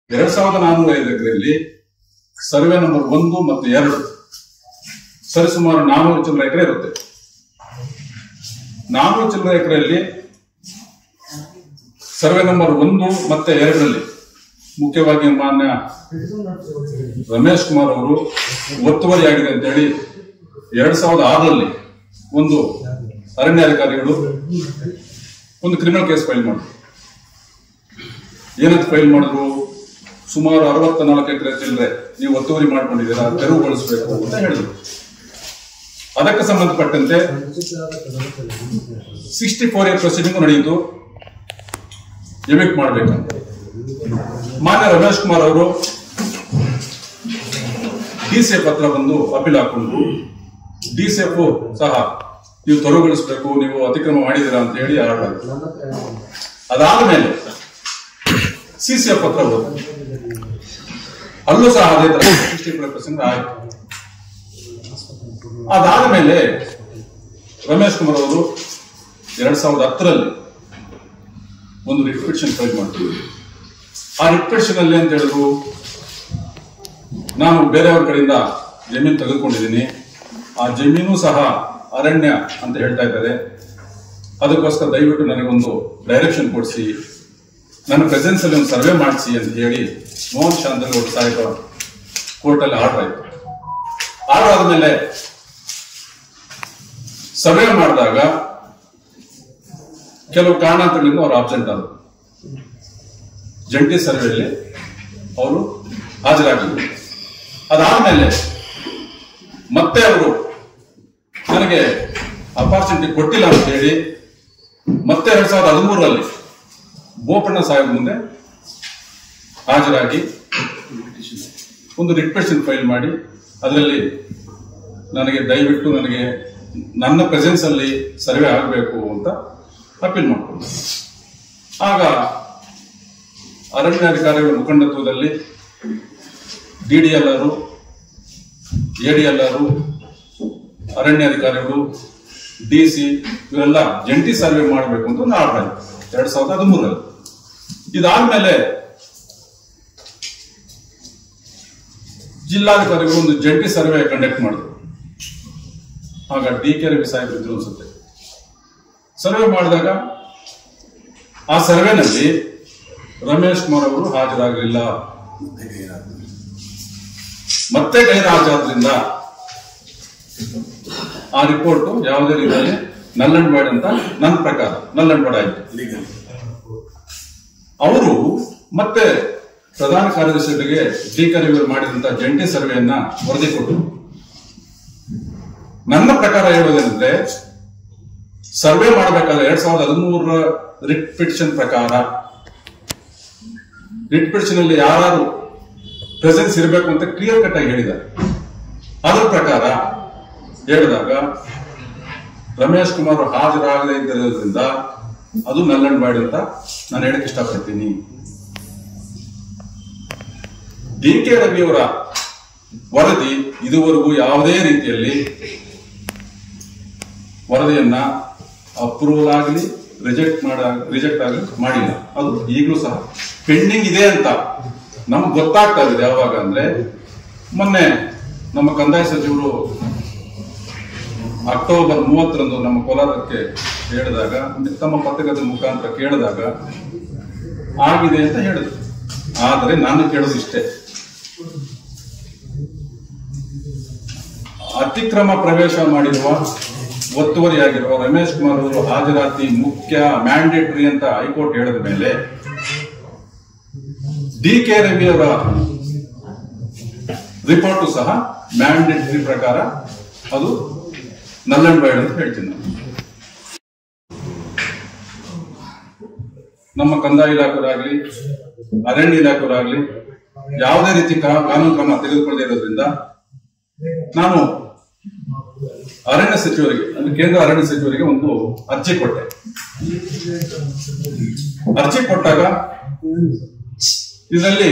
ಎರಡ್ ಸಾವಿರದ ನಾನ್ನೂರ ಐದು ಎಕರೆಯಲ್ಲಿ ಸರ್ವೆ ನಂಬರ್ ಒಂದು ಮತ್ತು ಎರಡು ಸರಿಸುಮಾರು ನಾನೂರು ಚಿಲ್ಲರೆ ಎಕರೆ ಇರುತ್ತೆ ನಾನೂರು ಚಿಲ್ಲರೆ ಎಕರೆಯಲ್ಲಿ ಸರ್ವೆ ನಂಬರ್ ಒಂದು ಮತ್ತೆ ಎರಡರಲ್ಲಿ ಮುಖ್ಯವಾಗಿ ಮಾನ್ಯ ರಮೇಶ್ ಕುಮಾರ್ ಅವರು ಒತ್ತುವರಿ ಆಗಿದೆ ಅಂತ ಹೇಳಿ ಎರಡ್ ಸಾವಿರದ ಆರರಲ್ಲಿ ಒಂದು ಅರಣ್ಯಾಧಿಕಾರಿಗಳು ಒಂದು ಕ್ರಿಮಿನಲ್ ಕೇಸ್ ಫೈಲ್ ಮಾಡಿದ್ರು ಏನಂತ ಫೈಲ್ ಮಾಡಿದ್ರು ಸುಮಾರು ಅರವತ್ತ ನಾಲ್ಕು ಎಕರೆ ಚಿಲ್ಲರೆ ನೀವು ಒತ್ತುವರಿ ಮಾಡ್ಕೊಂಡಿದ್ದೀರಾ ತೆರವುಗೊಳಿಸಬೇಕು ಅಂತ ಹೇಳಿದ್ರು ಅದಕ್ಕೆ ಸಂಬಂಧಪಟ್ಟಂತೆ ಸಿಕ್ಸ್ಟಿ ಫೋರ್ ಇಯರ್ ಪ್ರೊಸೀಡಿಂಗ್ ನಡೆಯಿತು ಎವಿಕ್ಟ್ ಮಾಡಬೇಕಂತ ಮಾನ್ಯ ರಮೇಶ್ ಕುಮಾರ್ ಅವರು ಡಿ ಸಿ ಎಫ್ ಹತ್ರ ಬಂದು ಅಪೀಲ್ ಹಾಕೊಂಡು ಡಿ ಸಿ ಎಫ್ ಸಹ ನೀವು ತೆರವುಗೊಳಿಸಬೇಕು ನೀವು ಅತಿಕ್ರಮ ಮಾಡಿದ್ದೀರಾ ಅಂತ ಹೇಳಿ ಆರ್ಡರ್ ಅದಾದ ಮೇಲೆ ಸಿ ಸಿ ಎಫ್ ಹತ್ರ ಹೋದ್ರು ಅಲ್ಲೂ ಸಹ ಅದೇ ತರ ಸಿಕ್ಸ್ಟಿ ಫೈವ್ ಪರ್ಸೆಂಟ್ ಆಯ್ತು ಅದಾದ ಮೇಲೆ ರಮೇಶ್ ಕುಮಾರ್ ಅವರು ಎರಡ್ ಸಾವಿರದ ಹತ್ತರಲ್ಲಿ ಒಂದು ರಿಟ್ ಪಿಟಿಷನ್ ಫೈಲ್ ಮಾಡಿದ್ರು ಆ ರಿಟ್ ಪಿಟಿಷನ್ ಅಲ್ಲಿ ಅಂತ ಹೇಳಿದ್ರು ನಾನು ಬೇರೆಯವ್ರ ಕಡೆಯಿಂದ ಜಮೀನು ತೆಗೆದುಕೊಂಡಿದ್ದೀನಿ ಆ ಜಮೀನು ಸಹ ಅರಣ್ಯ ಅಂತ ಹೇಳ್ತಾ ಇದ್ದಾರೆ ಅದಕ್ಕೋಸ್ಕರ ದಯವಿಟ್ಟು ನನಗೊಂದು ಡೈರೆಕ್ಷನ್ ಕೊಡಿಸಿ ನನ್ನ ಪ್ರೆಸೆನ್ಸ್ ಅಲ್ಲಿ ಒಂದು ಸರ್ವೆ ಮಾಡಿಸಿ ಅಂತ ಹೇಳಿ ಮೋಹನ್ ಶಾಂತಗೌಡ ಸಾಹೇಬ ಕೋರ್ಟಲ್ಲಿ ಆರ್ಡರ್ ಆಯ್ತು ಆರ್ಡರ್ ಆದ್ಮೇಲೆ ಸರ್ವೆ ಮಾಡಿದಾಗ ಕೆಲವು ಕಾರಣಾಂತರಗಳಿಂದ ಅವರು ಆಬ್ಸೆಂಟ್ ಆದರು ಜಂಟಿ ಸರ್ವೆಯಲ್ಲಿ ಅವರು ಹಾಜರಾಗಲಿಲ್ಲ ಅದಾದ್ಮೇಲೆ ಮತ್ತೆ ಅವರು ನನಗೆ ಅಪಾರ್ಚುನಿಟಿ ಕೊಟ್ಟಿಲ್ಲ ಅಂತ ಹೇಳಿ ಮತ್ತೆ ಎರಡ್ ಸಾವಿರದ ಹದಿಮೂರರಲ್ಲಿ ಬೋಪಣ್ಣ ಸಾಹೇಬ್ ಮುಂದೆ ಹಾಜರಾಗಿ ಒಂದು ರಿಟ್ ಪಿಟಿಷನ್ ಫೈಲ್ ಮಾಡಿ ಅದರಲ್ಲಿ ನನಗೆ ದಯವಿಟ್ಟು ನನಗೆ ನನ್ನ ಪ್ರೆಸೆನ್ಸ್ ಅಲ್ಲಿ ಸರ್ವೆ ಆಗಬೇಕು ಅಂತ ಅಪೀಲ್ ಮಾಡಿಕೊಂಡು ಆಗ ಅರಣ್ಯಾಧಿಕಾರಿಗಳ ಮುಖಂಡತ್ವದಲ್ಲಿ D D L R A D L R ಅರಣ್ಯಾಧಿಕಾರಿಗಳು ಡಿ ಸಿ ಇವರೆಲ್ಲ ಜಂಟಿ ಸರ್ವೆ ಮಾಡಬೇಕು ಅಂತ ಒಂದು ಆರ್ಡರ್ ಆಯ್ತು ಎರಡ್ ಸಾವಿರದ ಹದಿಮೂರರಲ್ಲಿ ಇದಾದ್ಮೇಲೆ ಜಿಲ್ಲಾಧಿಕಾರಿಗಳು ಒಂದು ಜಂಟಿ ಸರ್ವೆ ಕಂಡಕ್ಟ್ ಮಾಡಿದ್ರು ಆಗ ಡಿ ಕೆ ರವಿ ಸಾಹೇಬ್ ಇದ್ರು ಅನ್ಸುತ್ತೆ ಸರ್ವೆ ಮಾಡಿದಾಗ ಆ ಸರ್ವೆನಲ್ಲಿ ರಮೇಶ್ ಕುಮಾರ್ ಅವರು ಹಾಜರಾಗಲಿಲ್ಲ ಮತ್ತೆ ಗೈರಾಜಾದ್ರಿಂದ ಆ ರಿಪೋರ್ಟ್ ಯಾವುದೇ ರೀತಿಯಲ್ಲಿ ನಲ್ ಅಂಡ್ ವೈಡ್ ಅಂತ ನನ್ನ ಪ್ರಕಾರ ನಲ್ ಅಂಡ್ ವೈಡ್ ಆಯ್ತು ಅವರು ಮತ್ತೆ ಪ್ರಧಾನ ಕಾರ್ಯದರ್ಶಿಗಳಿಗೆ ಡಿ ಕೆ ರವಿ ಮಾಡಿದಂತ ಜಂಟಿ ಸರ್ವೆಯನ್ನ ವರದಿ ಕೊಟ್ಟರು ನನ್ನ ಪ್ರಕಾರ ಹೇಳುವುದೇನೆಂದ್ರೆ ಸರ್ವೆ ಮಾಡಬೇಕಾದ್ರೆ ಎರಡ್ ಸಾವಿರದ ಹದಿಮೂರರ ರಿಟ್ ಪಿಟಿಷನ್ ಪ್ರಕಾರ ರಿಟ್ ಪಿಟಿಷನ್ ಅಲ್ಲಿ ಯಾರು ಪ್ರೆಸೆನ್ಸ್ ಇರಬೇಕು ಅಂತ ಕ್ಲಿಯರ್ ಕಟ್ ಆಗಿ ಹೇಳಿದ್ದಾರೆ ಅದರ ಪ್ರಕಾರ ಹೇಳಿದಾಗ ರಮೇಶ್ ಕುಮಾರ್ ಹಾಜರಾಗದೇ ಇದ್ದರಿಂದ ಅದು ನಲ್ ಅಂಡ್ ವೈಡ್ ಅಂತ ನಾನು ಹೇಳಕ್ ಇಷ್ಟಪಡ್ತೀನಿ ಡಿ ಕೆ ರವಿಯವರ ವರದಿ ಇದುವರೆಗೂ ಯಾವುದೇ ರೀತಿಯಲ್ಲಿ ವರದಿಯನ್ನ ಅಪ್ರೂವಲ್ ಆಗಲಿ ರಿಜೆಕ್ಟ್ ಮಾಡ ರಿಜೆಕ್ಟ್ ಆಗಲಿ ಮಾಡಿಲ್ಲ ಅದು ಈಗಲೂ ಸಹ ಪೆಂಡಿಂಗ್ ಇದೆ ಅಂತ ನಮ್ಗೆ ಗೊತ್ತಾಗ್ತಾ ಇದೆ ಯಾವಾಗ ಅಂದ್ರೆ ಮೊನ್ನೆ ನಮ್ಮ ಕಂದಾಯ ಸಚಿವರು ಅಕ್ಟೋಬರ್ ಮೂವತ್ತರಂದು ನಮ್ಮ ಕೋಲಾರಕ್ಕೆ ಹೇಳಿದಾಗ ತಮ್ಮ ಪತ್ರಕರ್ತರ ಮುಖಾಂತರ ಕೇಳಿದಾಗ ಆಗಿದೆ ಅಂತ ಹೇಳಿದ್ರು ಆದರೆ ನಾನು ಕೇಳೋದು ಇಷ್ಟೇ ಅತಿಕ್ರಮ ಪ್ರವೇಶ ಮಾಡಿರುವ ಒತ್ತುವರಿಯಾಗಿರುವ ರಮೇಶ್ ಕುಮಾರ್ ಅವರು ಹಾಜರಾತಿ ಮುಖ್ಯ ಮ್ಯಾಂಡೇಟರಿ ಅಂತ ಹೈಕೋರ್ಟ್ ಹೇಳಿದ ಮೇಲೆ ಡಿ ಕೆ ರವಿ ಅವರ ರಿಪೋರ್ಟು ಸಹ ಮ್ಯಾಂಡೇಟರಿ ಪ್ರಕಾರ ಅದು ನಲ್ ಅಂಡ್ ವೈಡ್ ಅಂತ ಹೇಳ್ತೀನಿ ನಾನು ನಮ್ಮ ಕಂದಾಯ ಇಲಾಖೆಯವರಾಗ್ಲಿ ಅರಣ್ಯ ಇಲಾಖೆಯವರಾಗ್ಲಿ ಯಾವುದೇ ರೀತಿ ಕಾ- ಕಾನೂನು ಕ್ರಮ ತೆಗೆದುಕೊಳ್ಳದೇ ಇರೋದ್ರಿಂದ ನಾನು ಅರಣ್ಯ ಸಚಿವರಿಗೆ ಅಂದ್ರೆ ಕೇಂದ್ರ ಅರಣ್ಯ ಸಚಿವರಿಗೆ ಒಂದು ಅರ್ಜಿ ಕೊಟ್ಟೆ ಅರ್ಜಿ ಕೊಟ್ಟಾಗ ಇದರಲ್ಲಿ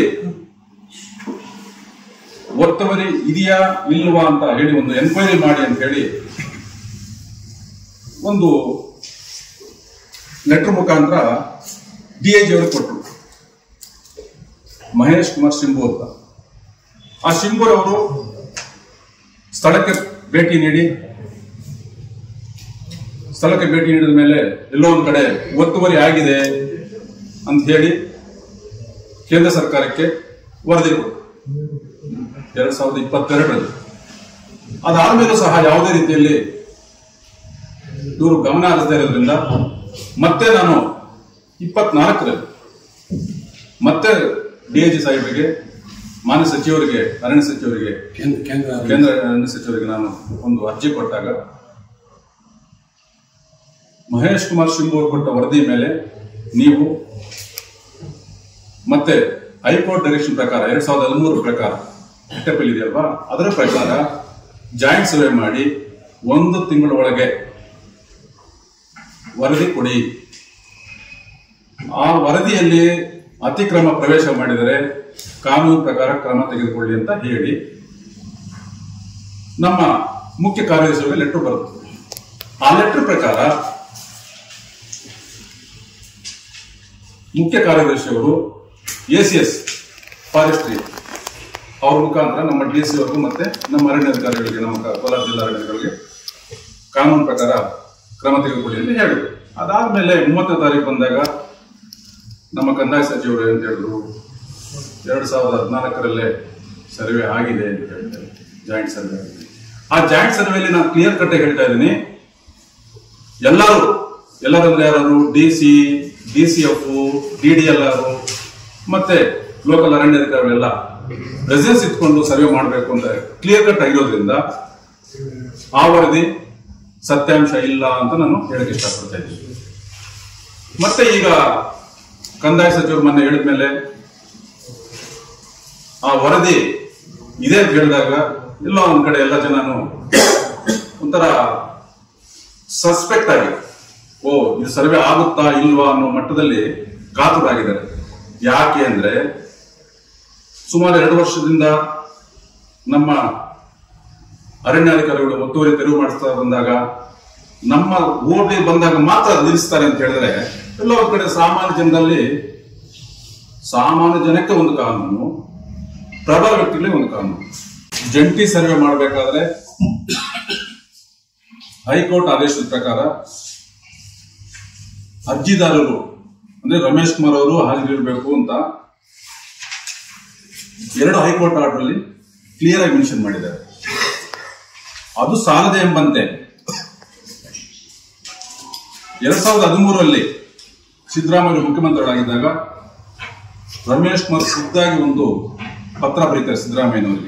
ಒತ್ತುವರಿ ಇದೆಯಾ ಇಲ್ವಾ ಅಂತ ಹೇಳಿ ಒಂದು ಎನ್ಕ್ವೈರಿ ಮಾಡಿ ಅಂತ ಹೇಳಿ ಒಂದು ಲೆಟರ್ ಮುಖಾಂತರ ಡಿ ಐ ಜಿ ಅವ್ರಿಗೆ ಕೊಟ್ಟರು ಮಹೇಶ್ ಕುಮಾರ್ ಶಿಂಬು ಅಂತ ಆ ಶಿಂಬುರವರು ಸ್ಥಳಕ್ಕೆ ಭೇಟಿ ನೀಡಿ ಸ್ಥಳಕ್ಕೆ ಭೇಟಿ ನೀಡಿದ ಮೇಲೆ ಎಲ್ಲೋ ಒಂದ್ ಕಡೆ ಒತ್ತುವರಿ ಆಗಿದೆ ಅಂತ ಹೇಳಿ ಕೇಂದ್ರ ಸರ್ಕಾರಕ್ಕೆ ವರದಿ ಕೊಟ್ಟರು ಎರಡ್ ಸಾವಿರದ ಇಪ್ಪತ್ತೆರಡರಲ್ಲಿ ಅದಾದ್ಮೇಲೂ ಸಹ ಯಾವುದೇ ರೀತಿಯಲ್ಲಿ ಇವರು ಗಮನ ಹರಿಸದೇ ಇರೋದ್ರಿಂದ ಮತ್ತೆ ನಾನು ಇಪ್ಪತ್ನಾಲ್ಕರಲ್ಲಿ ಮತ್ತೆ ಡಿಐಜಿ ಸಾಹೇಬರಿಗೆ ಮಾನ್ಯ ಸಚಿವರಿಗೆ ಅರಣ್ಯ ಸಚಿವರಿಗೆ ಕೇಂದ್ರ ಕೇಂದ್ರ ಕೇಂದ್ರ ಅರಣ್ಯ ಸಚಿವರಿಗೆ ನಾನು ಒಂದು ಅರ್ಜಿ ಕೊಟ್ಟಾಗ ಮಹೇಶ್ ಕುಮಾರ್ ಶಿಂಬು ಅವರು ಕೊಟ್ಟ ವರದಿ ಮೇಲೆ ನೀವು ಮತ್ತೆ ಹೈಕೋರ್ಟ್ ಡೈರೆಕ್ಷನ್ ಪ್ರಕಾರ ಎರಡ್ ಸಾವಿರದ ಹದಿಮೂರು ಪ್ರಕಾರ ಎಟ್ಟಪಲ್ ಇದೆಯಲ್ವಾ ಅದರ ಪ್ರಕಾರ ಜಾಯಿಂಟ್ ಸರ್ವೆ ಮಾಡಿ ಒಂದು ತಿಂಗಳ ಒಳಗೆ ವರದಿ ಕೊಡಿ ಆ ವರದಿಯಲ್ಲಿ ಅತಿಕ್ರಮ ಪ್ರವೇಶ ಮಾಡಿದರೆ ಕಾನೂನು ಪ್ರಕಾರ ಕ್ರಮ ತೆಗೆದುಕೊಳ್ಳಿ ಅಂತ ಹೇಳಿ ನಮ್ಮ ಮುಖ್ಯ ಕಾರ್ಯದರ್ಶಿಗೆ ಲೆಟರ್ ಬರುತ್ತೆ ಆ ಲೆಟರ್ ಪ್ರಕಾರ ಮುಖ್ಯ ಕಾರ್ಯದರ್ಶಿಯವರು ಎ ಸಿ ಎಸ್ ಫಾರೆಸ್ಟ್ರಿ ಅವ್ರ ಮುಖಾಂತರ ನಮ್ಮ ಡಿ ಸಿ ಅವ್ರಿಗೂ ಮತ್ತೆ ನಮ್ಮ ಅರಣ್ಯಾಧಿಕಾರಿಗಳಿಗೆ ನಮ್ಮ ಕ- ಕೋಲಾರ ಜಿಲ್ಲಾ ಅರಣ್ಯಾಧಿಕಾರಿಗಳಿಗೆ ಕಾನೂನು ಪ್ರಕಾರ ಕ್ರಮ ತೆಗೆದುಕೊಳ್ಳಿ ಅಂತ ಹೇಳಿದ್ರು ಅದಾದ್ಮೇಲೆ ಮೂವತ್ತನೇ ತಾರೀಕು ಬಂದಾಗ ನಮ್ಮ ಕಂದಾಯ ಸಚಿವರು ಅಂತ ಹೇಳಿದ್ರು ಎರಡು ಸಾವಿರದ ಹದಿನಾಲ್ಕರಲ್ಲೇ ಸರ್ವೆ ಆಗಿದೆ ಅಂತ ಹೇಳ್ತಾರೆ ಜಾಯಿಂಟ್ ಸರ್ವೆ ಆಗಿದೆ ಆ ಜಾಯಿಂಟ್ ಸರ್ವೆಯಲ್ಲಿ ನಾನು ಕ್ಲಿಯರ್ ಕಟ್ ಹೇಳ್ತಾ ಇದ್ದೀನಿ ಎಲ್ಲರೂ ಎಲ್ಲರೂ ಅಂದ್ರೆ ಯಾರು D C D C F D D L R ಮತ್ತೆ ಲೋಕಲ್ ಅರಣ್ಯಾಧಿಕಾರಿಗಳೆಲ್ಲ ಪ್ರೆಸೆನ್ಸ್ ಇಟ್ಕೊಂಡು ಸರ್ವೆ ಮಾಡಬೇಕು ಅಂತ ಕ್ಲಿಯರ್ ಕಟ್ ಆಗಿರೋದ್ರಿಂದ ಆ ವರದಿ ಸತ್ಯಾಂಶ ಇಲ್ಲ ಅಂತ ನಾನು ಹೇಳಕ್ ಇಷ್ಟಪಡ್ತಾ ಇದ್ದೀನಿ ಮತ್ತೆ ಈಗ ಕಂದಾಯ ಸಚಿವರು ಮೊನ್ನೆ ಹೇಳಿದ್ಮೇಲೆ ಆ ವರದಿ ಇದೆ ಅಂತ ಹೇಳಿದಾಗ ಎಲ್ಲೋ ಒಂದ್ ಕಡೆ ಎಲ್ಲ ಜನನು ಒಂಥರ ಸಸ್ಪೆಕ್ಟ್ ಆಗಿ ಓ ಇದು ಸರ್ವೆ ಆಗುತ್ತಾ ಇಲ್ವಾ ಅನ್ನೋ ಮಟ್ಟದಲ್ಲಿ ಕಾತುರಾಗಿದ್ದಾರೆ ಯಾಕೆ ಅಂದ್ರೆ ಸುಮಾರು ಎರಡು ವರ್ಷದಿಂದ ನಮ್ಮ ಅರಣ್ಯಾಧಿಕಾರಿಗಳು ಒತ್ತುವರಿ ತೆರವು ಮಾಡಿಸ್ತಾ ಬಂದಾಗ ನಮ್ಮ ಹೋಬಳಿ ಬಂದಾಗ ಮಾತ್ರ ನಿಲ್ಲಿಸ್ತಾರೆ ಅಂತ ಹೇಳಿದ್ರೆ ಎಲ್ಲೋ ಒಂದ್ ಕಡೆ ಸಾಮಾನ್ಯ ಜನರಲ್ಲಿ ಸಾಮಾನ್ಯ ಜನಕ್ಕೆ ಒಂದು ಕಾನೂನು ಪ್ರಬಲ ವ್ಯಕ್ತಿಗಳಿಗೆ ಒಂದು ಕಾನೂನು ಜಂಟಿ ಸರ್ವೆ ಮಾಡಬೇಕಾದ್ರೆ ಹೈಕೋರ್ಟ್ ಆದೇಶದ ಪ್ರಕಾರ ಅರ್ಜಿದಾರರು ಅಂದ್ರೆ ರಮೇಶ್ ಕುಮಾರ್ ಅವರು ಹಾಜರಿರಬೇಕು ಅಂತ ಎರಡು ಹೈಕೋರ್ಟ್ ಆರ್ಡರ್ ಅಲ್ಲಿ ಕ್ಲಿಯರ್ ಆಗಿ ಮೆನ್ಷನ್ ಮಾಡಿದ್ದಾರೆ ಅದು ಸಾಲದೆ ಎಂಬಂತೆ ಎರಡ್ ಸಾವಿರದ ಹದಿಮೂರರಲ್ಲಿ ಸಿದ್ದರಾಮಯ್ಯ ಮುಖ್ಯಮಂತ್ರಿಗಳಾಗಿದ್ದಾಗ ರಮೇಶ್ ಕುಮಾರ್ ಖುದ್ದಾಗಿ ಒಂದು ಪತ್ರ ಬರೀತಾರೆ ಸಿದ್ದರಾಮಯ್ಯನವರಿಗೆ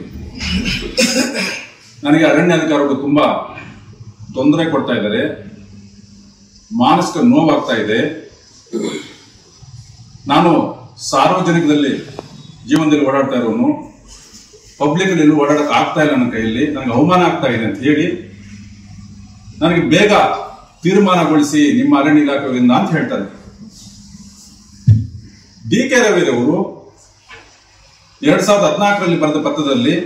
ನನಗೆ ಅರಣ್ಯಾಧಿಕಾರಿಗಳು ತುಂಬಾ ತೊಂದರೆ ಕೊಡ್ತಾ ಇದ್ದಾರೆ ಮಾನಸಿಕ ನೋವಾಗ್ತಾ ಇದೆ ನಾನು ಸಾರ್ವಜನಿಕದಲ್ಲಿ ಜೀವನದಲ್ಲಿ ಓಡಾಡ್ತಾ ಇರೋನು ಪಬ್ಲಿಕ್ ಎಲ್ಲೂ ಓಡಾಡಕ್ ಆಗ್ತಾ ಇಲ್ಲ ನನ್ನ ಕೈಯಲ್ಲಿ ನನಗೆ ಅವಮಾನ ಆಗ್ತಾ ಇದೆ ಅಂತ ಹೇಳಿ ನನಗೆ ಬೇಗ ತೀರ್ಮಾನಗೊಳಿಸಿ ನಿಮ್ಮ ಅರಣ್ಯ ಇಲಾಖೆಯಿಂದ ಅಂತ ಹೇಳ್ತಾರೆ ಡಿ ಕೆ ರವಿರವರು ಎರಡ್ ಸಾವಿರದ ಹದಿನಾಲ್ಕರಲ್ಲಿ ಬರೆದ ಪತ್ರದಲ್ಲಿ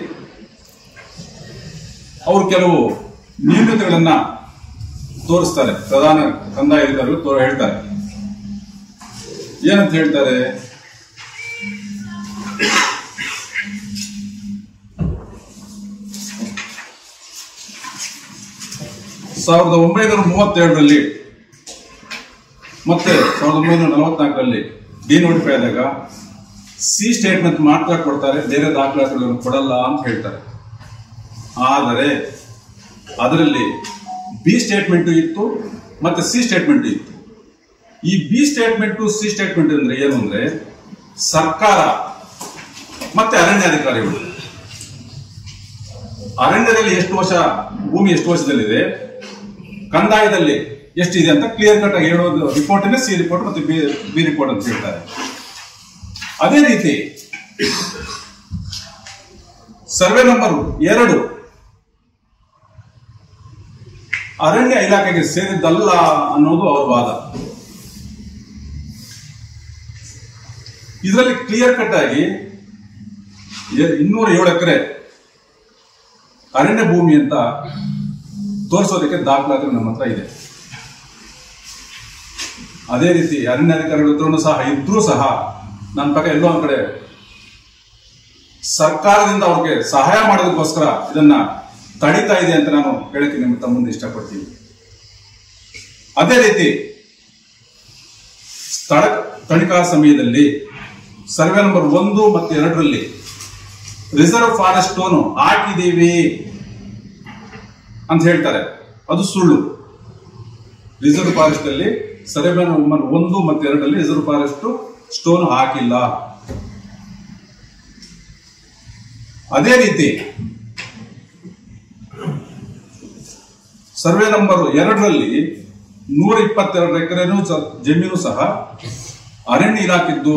ಅವರು ಕೆಲವು ನ್ಯೂನತೆಗಳನ್ನ ತೋರಿಸ್ತಾರೆ ಪ್ರಧಾನ ಕಂದಾಯ ಅಧಿಕಾರಿಗಳು ತೋ- ಹೇಳ್ತಾರೆ ಏನಂತ ಹೇಳ್ತಾರೆ ಸಾವಿರದ ಒಂಬೈನೂರ ಮೂವತ್ತೇಳರಲ್ಲಿ ಮತ್ತೆ ಸಾವಿರದ ಒಂಬೈನೂರ ನಲವತ್ನಾಲ್ಕರಲ್ಲಿ ಡಿನೋಟಿಫೈ ಆದಾಗ ಸಿ ಸ್ಟೇಟ್ಮೆಂಟ್ ಮಾತ್ರ ಕೊಡ್ತಾರೆ ಬೇರೆ ದಾಖಲಾತಿಗಳನ್ನು ಕೊಡಲ್ಲ ಅಂತ ಹೇಳ್ತಾರೆ ಆದರೆ ಅದರಲ್ಲಿ ಬಿ ಸ್ಟೇಟ್ಮೆಂಟ್ ಇತ್ತು ಮತ್ತೆ ಸಿ ಸ್ಟೇಟ್ಮೆಂಟ್ ಇತ್ತು ಈ ಬಿ ಸ್ಟೇಟ್ಮೆಂಟ್ ಸಿ ಸ್ಟೇಟ್ಮೆಂಟ್ ಅಂದ್ರೆ ಏನು ಅಂದ್ರೆ ಸರ್ಕಾರ ಮತ್ತೆ ಅರಣ್ಯಾಧಿಕಾರಿಗಳು ಅರಣ್ಯದಲ್ಲಿ ಎಷ್ಟು ವರ್ಷ ಭೂಮಿ ಎಷ್ಟು ವರ್ಷದಲ್ಲಿದೆ ಕಂದಾಯದಲ್ಲಿ ಎಷ್ಟಿದೆ ಅಂತ ಕ್ಲಿಯರ್ ಕಟ್ ಆಗಿ ಹೇಳೋದು ರಿಪೋರ್ಟ್ ಸಿ ರಿಪೋರ್ಟ್ ಮತ್ತು ಬಿ ಬಿ ರಿಪೋರ್ಟ್ ಅಂತ ಹೇಳ್ತಾರೆ ಅದೇ ರೀತಿ ಸರ್ವೆ ನಂಬರ್ ಎರಡು ಅರಣ್ಯ ಇಲಾಖೆಗೆ ಸೇರಿದ್ದಲ್ಲ ಅನ್ನೋದು ಅವರ ವಾದ ಇದರಲ್ಲಿ ಕ್ಲಿಯರ್ ಕಟ್ ಆಗಿ ಎ- ಇನ್ನೂರ ಏಳು ಎಕರೆ ಅರಣ್ಯ ಭೂಮಿ ಅಂತ ತೋರಿಸೋದಕ್ಕೆ ದಾಖಲಾತಿ ನಮ್ಮ ಹತ್ರ ಇದೆ ಅದೇ ರೀತಿ ಅರಣ್ಯಾಧಿಕಾರಿಗಳ ಹತ್ರನೂ ಸಹ ಇದ್ರೂ ಸಹ ನನ್ನ ಪಕ್ಕ ಎಲ್ಲೋ ಒಂದ್ ಕಡೆ ಸರ್ಕಾರದಿಂದ ಅವ್ರಿಗೆ ಸಹಾಯ ಮಾಡೋದಕ್ಕೋಸ್ಕರ ಇದನ್ನ ತಡೀತಾ ಇದೆ ಅಂತ ನಾನು ಹೇಳಕ್ಕೆ ನಿಮ್ಮ ತಮ್ಮ ಮುಂದೆ ಇಷ್ಟಪಡ್ತೀನಿ ಅದೇ ರೀತಿ ಸ್ಥಳ ತನಿಖಾ ಸಮಯದಲ್ಲಿ ಸರ್ವೆ ನಂಬರ್ ಒಂದು ಮತ್ತು ಎರಡರಲ್ಲಿ ರಿಸರ್ವ್ ಫಾರೆಸ್ಟ್ ಸ್ಟೋನು ಹಾಕಿದೀವಿ ಅಂತ ಹೇಳ್ತಾರೆ ಅದು ಸುಳ್ಳು ರಿಸರ್ವ್ ಫಾರೆಸ್ಟ್ ಅಲ್ಲಿ ಸರ್ವೆ ನಂಬರ್ ಒಂದು ಮತ್ತು ಎರಡರಲ್ಲಿ ರಿಸರ್ವ್ ಫಾರೆಸ್ಟ್ ಸ್ಟೋನ್ ಹಾಕಿಲ್ಲ ಅದೇ ರೀತಿ ಸರ್ವೆ ನಂಬರ್ ಎರಡರಲ್ಲಿ ನೂರ ಇಪ್ಪತ್ತೆರಡು ಎಕರೆನೂ ಸ- ಜಮೀನು ಸಹ ಅರಣ್ಯ ಇಲಾಖೆದ್ದು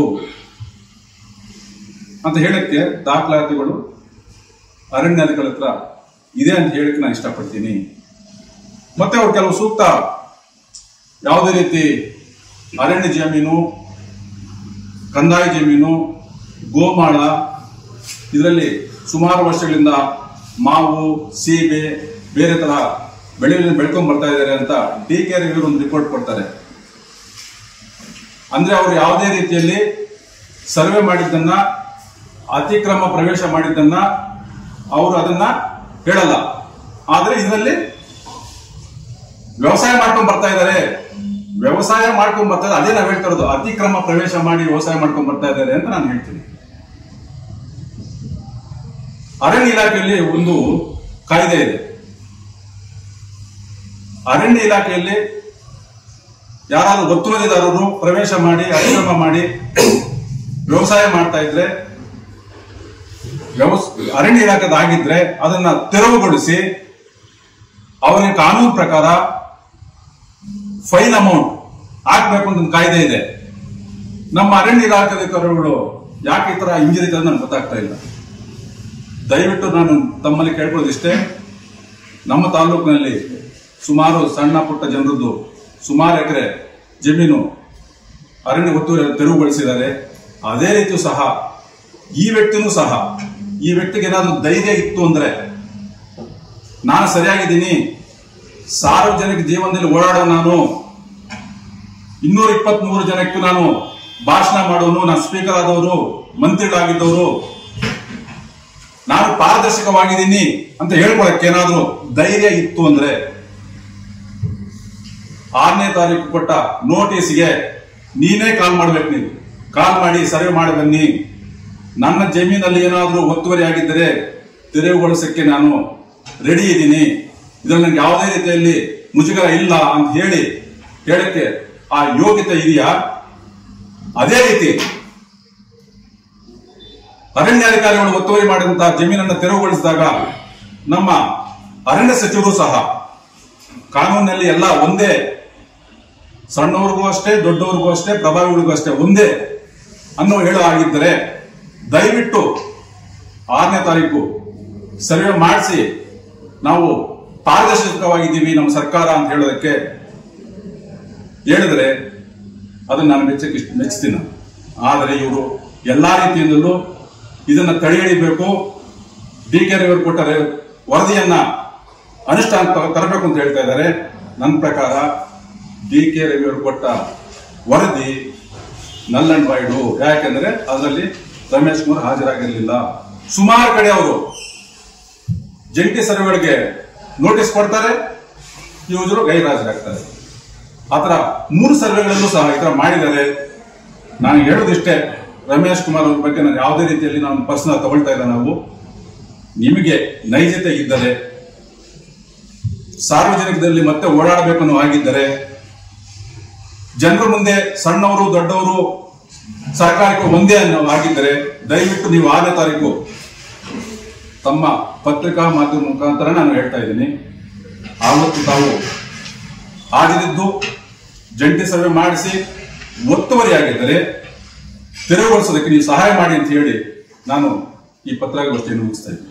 ಅಂತ ಹೇಳಕ್ಕೆ ದಾಖಲಾತಿಗಳು ಅರಣ್ಯಾಧಿಕಾರಿ ಹತ್ರ ಇದೆ ಅಂತ ಹೇಳಕ್ಕೆ ನಾನು ಇಷ್ಟಪಡ್ತೀನಿ ಮತ್ತೆ ಅವ್ರು ಕೆಲವು ಸೂಕ್ತ ಯಾವುದೇ ರೀತಿ ಅರಣ್ಯ ಜಮೀನು ಕಂದಾಯ ಜಮೀನು ಗೋಮಾಳ ಇದರಲ್ಲಿ ಸುಮಾರು ವರ್ಷಗಳಿಂದ ಮಾವು ಸೀಬೆ ಬೇರೆ ತರ ಬೆಳೆಗಳನ್ನು ಬೆಳ್ಕೊಂಡ್ ಬರ್ತಾ ಇದ್ದಾರೆ ಅಂತ ಡಿ ಕೆ ರಿವ್ಯೂ ಒಂದು ರಿಪೋರ್ಟ್ ಕೊಡ್ತಾರೆ ಅಂದ್ರೆ ಅವರು ಯಾವುದೇ ರೀತಿಯಲ್ಲಿ ಸರ್ವೆ ಮಾಡಿದ್ದನ್ನ ಅತಿಕ್ರಮ ಪ್ರವೇಶ ಮಾಡಿದ್ದನ್ನ ಅವರು ಅದನ್ನ ಹೇಳಲ್ಲ ಆದ್ರೆ ಇದರಲ್ಲಿ ವ್ಯವಸಾಯ ಮಾಡ್ಕೊಂಡ್ ಬರ್ತಾ ಇದ್ದಾರೆ ವ್ಯವಸಾಯ ಮಾಡ್ಕೊಂಡ್ ಬರ್ತಾ ಇದ್ದಾರೆ ಅದೇ ನಾವು ಹೇಳ್ತಾ ಇರೋದು ಅತಿಕ್ರಮ ಪ್ರವೇಶ ಮಾಡಿ ವ್ಯವಸಾಯ ಮಾಡ್ಕೊಂಡ್ ಬರ್ತಾ ಇದ್ದಾರೆ ಅಂತ ನಾನು ಹೇಳ್ತೀನಿ ಅರಣ್ಯ ಇಲಾಖೆಯಲ್ಲಿ ಒಂದು ಕಾಯ್ದೆ ಇದೆ ಅರಣ್ಯ ಇಲಾಖೆಯಲ್ಲಿ ಯಾರಾದ್ರೂ ಒತ್ತುವರಿದಾರರು ಪ್ರವೇಶ ಮಾಡಿ ಅತಿಕ್ರಮ ಮಾಡಿ ವ್ಯವಸಾಯ ಮಾಡ್ತಾ ಇದ್ರೆ ವ್ಯವಸ್ ಅರಣ್ಯ ಇಲಾಖೆದ ಆಗಿದ್ರೆ ಅದನ್ನ ತೆರವುಗೊಳಿಸಿ ಅವರಿಗೆ ಕಾನೂನು ಪ್ರಕಾರ ಫೈನ್ ಅಮೌಂಟ್ ಹಾಕ್ಬೇಕು ಅಂತ ಒಂದು ಕಾಯ್ದೆ ಇದೆ ನಮ್ಮ ಅರಣ್ಯ ಇಲಾಖೆ ಅಧಿಕಾರಿಗಳು ಯಾಕೆ ಈ ತರ ಹಿಂಜರಿತಾರೆ ನನಗೆ ಗೊತ್ತಾಗ್ತಾ ಇಲ್ಲ ದಯವಿಟ್ಟು ನಾನು ತಮ್ಮಲ್ಲಿ ಕೇಳ್ಕೊಳ್ಳೋದಿಷ್ಟೇ ನಮ್ಮ ತಾಲೂಕಿನಲ್ಲಿ ಸುಮಾರು ಸಣ್ಣ ಪುಟ್ಟ ಜನರದ್ದು ಸುಮಾರು ಎಕರೆ ಜಮೀನು ಅರಣ್ಯ ಒತ್ತು ತೆರವುಗೊಳಿಸಿದ್ದಾರೆ ಅದೇ ರೀತಿಯೂ ಸಹ ಈ ವ್ಯಕ್ತಿನೂ ಸಹ ಈ ವ್ಯಕ್ತಿಗೆ ಏನಾದ್ರು ಧೈರ್ಯ ಇತ್ತು ಅಂದ್ರೆ ನಾನು ಸರಿಯಾಗಿದ್ದೀನಿ ಸಾರ್ವಜನಿಕ ಜೀವನದಲ್ಲಿ ಓಡಾಡೋ ನಾನು ಇನ್ನೂರ ಇಪ್ಪತ್ತ್ ಮೂರು ಜನಕ್ಕೂ ನಾನು ಭಾಷಣ ಮಾಡೋನು ನಾನು ಸ್ಪೀಕರ್ ಆದವರು ಮಂತ್ರಿಗಳಾಗಿದ್ದವರು ನಾನು ಪಾರದರ್ಶಕವಾಗಿದ್ದೀನಿ ಅಂತ ಹೇಳ್ಕೊಳಕ್ಕೆ ಏನಾದ್ರೂ ಧೈರ್ಯ ಇತ್ತು ಅಂದ್ರೆ ಆರನೇ ತಾರೀಕು ಕೊಟ್ಟ ನೋಟಿಸ್ಗೆ ನೀನೇ ಕಾಲ್ ಮಾಡ್ಬೇಕು ನೀವು ಕಾಲ್ ಮಾಡಿ ಸರ್ವೆ ಮಾಡಿ ಬನ್ನಿ ನನ್ನ ಜಮೀನಲ್ಲಿ ಏನಾದ್ರೂ ಒತ್ತುವರಿ ಆಗಿದ್ದರೆ ತೆರವುಗೊಳಿಸಕ್ಕೆ ನಾನು ರೆಡಿ ಇದ್ದೀನಿ ಇದ್ರಲ್ಲಿ ನನಗೆ ಯಾವುದೇ ರೀತಿಯಲ್ಲಿ ಮುಜುಗರ ಇಲ್ಲ ಅಂತ ಹೇಳಿ ಹೇಳಕ್ಕೆ ಆ ಯೋಗ್ಯತೆ ಇದೆಯಾ ಅದೇ ರೀತಿ ಅರಣ್ಯಾಧಿಕಾರಿಗಳು ಒತ್ತುವರಿ ಮಾಡಿದಂತಹ ಜಮೀನನ್ನು ತೆರವುಗೊಳಿಸಿದಾಗ ನಮ್ಮ ಅರಣ್ಯ ಸಚಿವರು ಸಹ ಕಾನೂನಿನಲ್ಲಿ ಎಲ್ಲ ಒಂದೇ ಸಣ್ಣವ್ರಿಗೂ ಅಷ್ಟೇ ದೊಡ್ಡವ್ರಿಗೂ ಅಷ್ಟೇ ಪ್ರಭಾವಿಗಳಿಗೂ ಅಷ್ಟೇ ಒಂದೇ ಅನ್ನೋ ಹೇಳೋ ಆಗಿದ್ದರೆ ದಯವಿಟ್ಟು ಆರನೇ ತಾರೀಕು ಸರ್ವೆ ಮಾಡಿಸಿ ನಾವು ಪಾರದರ್ಶಕವಾಗಿದ್ದೀವಿ ನಮ್ಮ ಸರ್ಕಾರ ಅಂತ ಹೇಳೋದಕ್ಕೆ ಹೇಳಿದ್ರೆ ಅದನ್ನ ನಾನು ಮೆಚ್ಚಕ್ಕೆ ಇಷ್ಟ- ಮೆಚ್ತೀನಿ ನಾನು. ಆದರೆ ಇವರು ಎಲ್ಲಾ ರೀತಿಯಿಂದಲೂ ಇದನ್ನ ತಡೆ ಹಿಡಿಬೇಕು ಡಿ ಕೆ ರವಿಯವರು ಕೊಟ್ಟ ರೆ- ವರದಿಯನ್ನ ಅನುಷ್ಠಾನ ತ- ತರಬೇಕು ಅಂತ ಹೇಳ್ತಾ ಇದ್ದಾರೆ ನನ್ನ ಪ್ರಕಾರ ಡಿ ಕೆ ರವಿಯವರು ಕೊಟ್ಟ ವರದಿ ನಲ್ ಅಂಡ್ ವೈಡು ಯಾಕೆಂದ್ರೆ ಅದರಲ್ಲಿ ರಮೇಶ್ ಕುಮಾರ್ ಹಾಜರಾಗಿರಲಿಲ್ಲ ಸುಮಾರು ಕಡೆ ಅವರು ಜಂಟಿ ಸರ್ವೆಗಳಿಗೆ ನೋಟಿಸ್ ಕೊಡ್ತಾರೆ ಇವರು ಗೈರಾಜರಾಗ್ತಾರೆ ಆತರ ಮೂರು ಸರ್ವೆಗಳಲ್ಲೂ ಸಹ ಈ ತರ ಮಾಡಿದ್ದಾರೆ ನಾನು ಹೇಳೋದಿಷ್ಟೇ ರಮೇಶ್ ಕುಮಾರ್ ಅವ್ರ ಬಗ್ಗೆ ನಾನು ಯಾವುದೇ ರೀತಿಯಲ್ಲಿ ನಾನು ಪರ್ಸನಲ್ ತಗೊಳ್ತಾ ಇಲ್ಲ ನಾವು ನಿಮಗೆ ನೈಜತೆ ಇದ್ದರೆ ಸಾರ್ವಜನಿಕದಲ್ಲಿ ಮತ್ತೆ ಓಡಾಡಬೇಕು ಅನ್ನೋ ಆಗಿದ್ದರೆ ಜನರ ಮುಂದೆ ಸಣ್ಣವರು ದೊಡ್ಡವರು ಸರ್ಕಾರಕ್ಕೆ ಒಂದೇ ಅನ್ನೋ ಆಗಿದ್ದರೆ ದಯವಿಟ್ಟು ನೀವು ಆರನೇ ತಾರೀಕು ತಮ್ಮ ಪತ್ರಿಕಾ ಮಾಧ್ಯಮ ಮುಖಾಂತರ ನಾನು ಹೇಳ್ತಾ ಇದ್ದೀನಿ ಆವತ್ತು ತಾವು ಹಾಜರಿದ್ದು ಜಂಟಿ ಸರ್ವೆ ಮಾಡಿಸಿ ಒತ್ತುವರಿ ಆಗಿದ್ದರೆ ತೆರವುಗೊಳಿಸೋದಕ್ಕೆ ನೀವು ಸಹಾಯ ಮಾಡಿ ಅಂತ ಹೇಳಿ ನಾನು ಈ ಪತ್ರಿಕಾಗೋಷ್ಠಿಯನ್ನು ಮುಗಿಸ್ತಾ ಇದ್ದೀನಿ